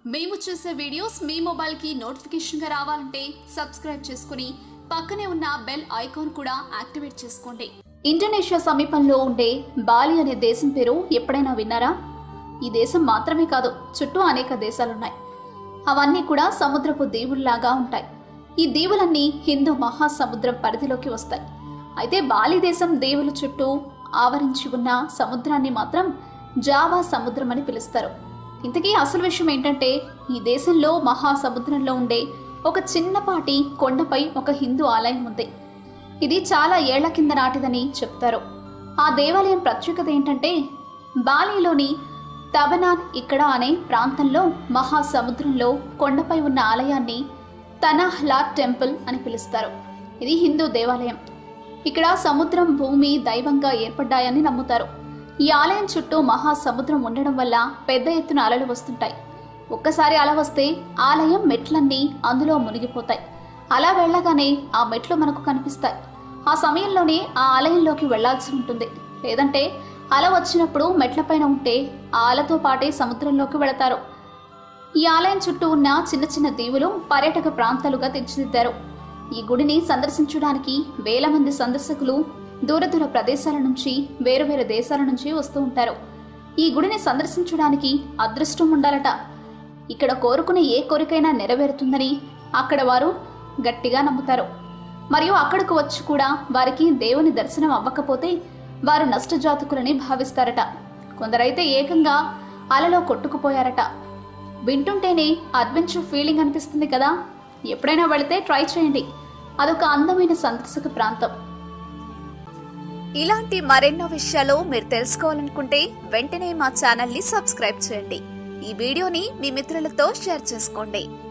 మేము చేసే వీడియోస్ మీ మొబైల్కి నోటిఫికేషన్గా రావాలంటే సబ్స్క్రైబ్ చేసుకుని పక్కనే ఉన్న బెల్ ఐకాన్ కూడా యాక్టివేట్ చేసుకోండి ఇండోనేషియా సమీపంలో ఉండే బాలి అనే దేశం పేరు ఎప్పుడైనా విన్నారా ఈ దేశం మాత్రమే కాదు చుట్టూ అనేక దేశాలున్నాయి అవన్నీ కూడా సముద్రపు దీవుల్లాగా ఉంటాయి ఈ దీవులన్నీ హిందూ మహాసముద్రం పరిధిలోకి వస్తాయి అయితే బాలి దేశం దీవుల చుట్టూ ఆవరించి ఉన్న సముద్రాన్ని మాత్రం జావా సముద్రం అని పిలుస్తారు ఇంతకీ అసలు విషయం ఏంటంటే ఈ దేశంలో మహాసముద్రంలో ఉండే ఒక చిన్నపాటి కొండపై ఒక హిందూ ఆలయం ఉంది ఇది చాలా ఏళ్ల కింద నాటిదని చెప్తారు ఆ దేవాలయం ప్రత్యేకత ఏంటంటే బాలీలోని తబనాన్ ఇక్కడ అనే ప్రాంతంలో మహాసముద్రంలో కొండపై ఉన్న ఆలయాన్ని తనహ్లాట్ టెంపుల్ అని పిలుస్తారు ఇది హిందూ దేవాలయం ఇక్కడ సముద్రం భూమి దైవంగా ఏర్పడ్డాయని నమ్ముతారు ఈ ఆలయం చుట్టూ మహాసముద్రం ఉండడం వల్ల పెద్ద ఎత్తున అలలు వస్తుంటాయి ఒక్కసారి అల వస్తే ఆలయం మెట్లన్నీ అందులో మునిగిపోతాయి అలా వెళ్ళగానే ఆ మెట్లు మనకు కనిపిస్తాయి ఆ సమయంలోనే ఆ ఆలయంలోకి వెళ్లాల్సి ఉంటుంది లేదంటే అల వచ్చినప్పుడు మెట్లపైన ఉంటే ఆ అలతో పాటే సముద్రంలోకి వెళతారు ఈ ఆలయం చుట్టూ ఉన్న చిన్న చిన్న దీవులు పర్యాటక ప్రాంతాలుగా తీర్చిదిద్దారు ఈ గుడిని సందర్శించడానికి వేల మంది సందర్శకులు దూర దూర ప్రదేశాల నుంచి వేరు వేరు దేశాల నుంచి వస్తూ ఉంటారు ఈ గుడిని సందర్శించడానికి అదృష్టం ఉండాలట ఇక్కడ కోరుకునే ఏ కోరికైనా నెరవేరుతుందని అక్కడ వారు గట్టిగా నమ్ముతారు మరియు అక్కడకు వచ్చి కూడా వారికి దేవుని దర్శనం అవ్వకపోతే వారు నష్టజాతకులని భావిస్తారట కొందరైతే ఏకంగా అలలో కొట్టుకుపోయారట వింటుంటేనే అడ్వెంచర్ ఫీలింగ్ అనిపిస్తుంది కదా ఎప్పుడైనా వెళితే ట్రై చేయండి అదొక అందమైన సందర్శక ప్రాంతం ఇలాంటి మరెన్నో విషయాలు మీరు తెలుసుకోవాలనుకుంటే వెంటనే మా ఛానల్ని సబ్స్క్రైబ్ చేయండి ఈ వీడియోని మీ మిత్రులతో షేర్ చేసుకోండి